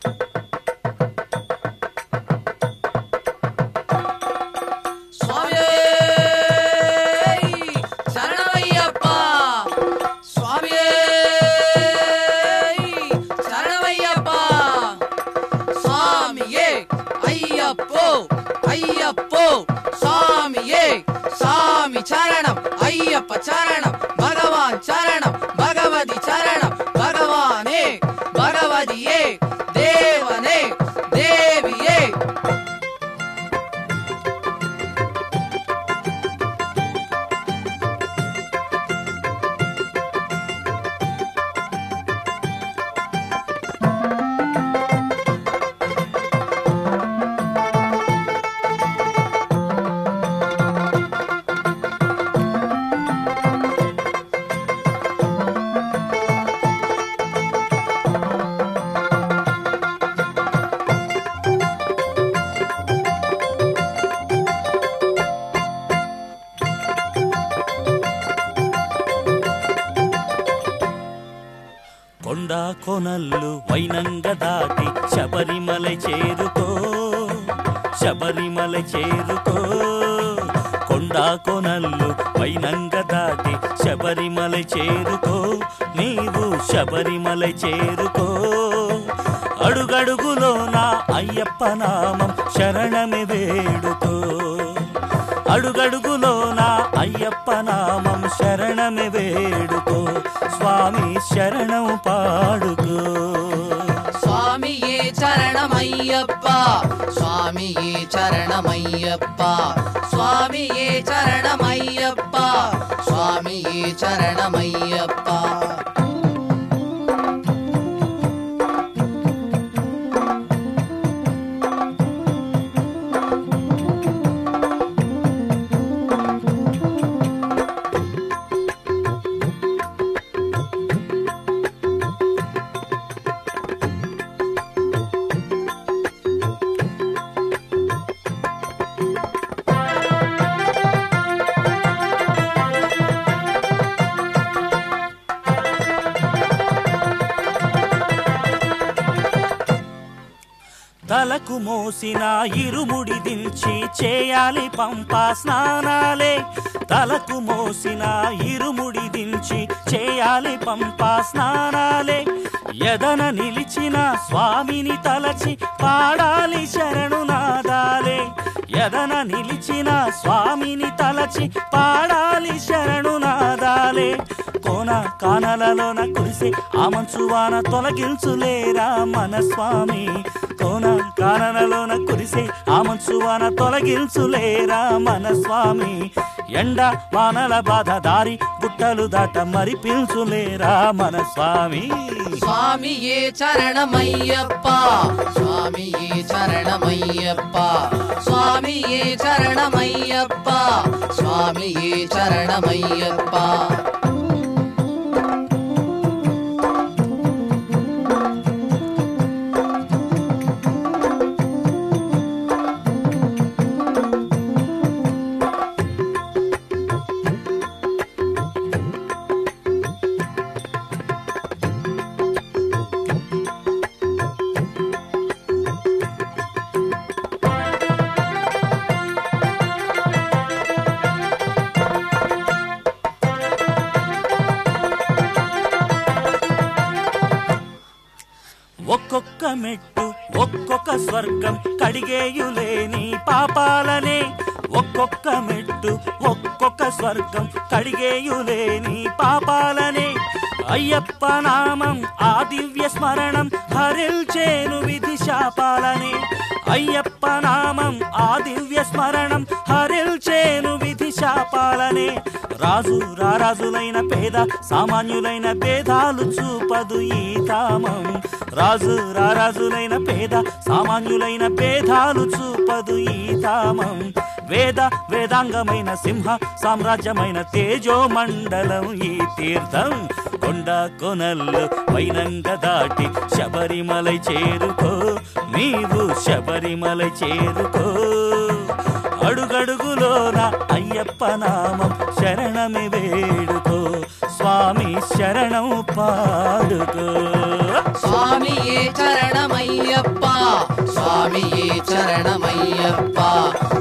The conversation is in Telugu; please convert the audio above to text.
స్వామియే శరణమయ్యప్ప స్వామియే శరణమయ్యప్ప స్వామియే అయ్యప్పో అయ్యప్పో స్వామియే స్వామి చరణం అయ్యప్ప చరణం భగవాన్ చరణం భగవతి చరణం భగవానే భగవతియే దేవనే దేవియే కొండ కొనల్లు వైనంగ దాటి శబరిమల చేరుకో శబరిమల చేరుకో కొండ కొనల్లు వైనంగ దాటి శబరిమల చేరుకో నీవు శబరిమల చేరుకో అడుగడుగులో నా అయ్యప్ప నామం శరణమి వేడుకో అడుగడుగులో నా అయ్యప్ప నామం శరణమి వేడుకో స్వామి శరణం పాడుకో స్వామియే చరణమయ్యప్ప స్వామియే చరణమయ్యప్ప స్వామియే చరణమయ్యప్ప స్వామియే చరణమయ్యప్ప తలకు మోసిన ఇరుముడి దించి చేయాలి పంపా స్నానాలే తలకు మోసిన ఇరుముడి దించి చేయాలి పంపా స్నానాలే ఎదన నిలిచిన స్వామిని తలచి పాడాలి శరణు నాదాలే ఎదన నిలిచిన స్వామిని తలచి పాడాలి శరణు నాదాలే కోన కానలలోన కురిసి ఆ మంచు వాన తొలగించులేరా మన స్వామి కోన కానలలోన కురిసి ఆ మంచు వాన తొలగించులేరా మన స్వామి ఎండ వానల బాధ దారి గుట్టలు దాట మరి పిలుచులేరా మన స్వామి స్వామియే చరణమయ్యప్ప స్వామియే చరణమయ్యప్ప స్వామియే చరణమయ్యప్ప స్వామియే చరణమయ్యప్ప ఒక్కొక్క మెట్టు ఒక్కొక్క స్వర్గం కడిగేయులేని పాపాలనే ఒక్కొక్క మెట్టు ఒక్కొక్క స్వర్గం కడిగేయులేని పాపాలనే అయ్యప్ప నామం ఆ దివ్య స్మరణం హరిల్చేను విధి శాపాలనే అయ్యప్ప నామం ఆ దివ్య స్మరణం హరిల్చేను విధి శాపాలనే రాజు రారాజులైన పేద సామాన్యులైన భేదాలు చూపదు ఈ ధామం రాజు రారాజులైన పేద సామాన్యులైన భేదాలు చూపదు ఈ ధామం వేద వేదాంగమైన సింహ సామ్రాజ్యమైన తేజో మండలం ఈ తీర్థం కొండ కొనల్లు వైనంగ దాటి శబరిమలై చేరుకో నీవు శబరిమలై చేరుకో అడుగడుగులోన అయ్యప్ప నామం శరణమి వేడుకో స్వామి శరణం పాడుకో స్వామియే చరణమయ్యప్ప స్వామియే చరణమయ్యప్ప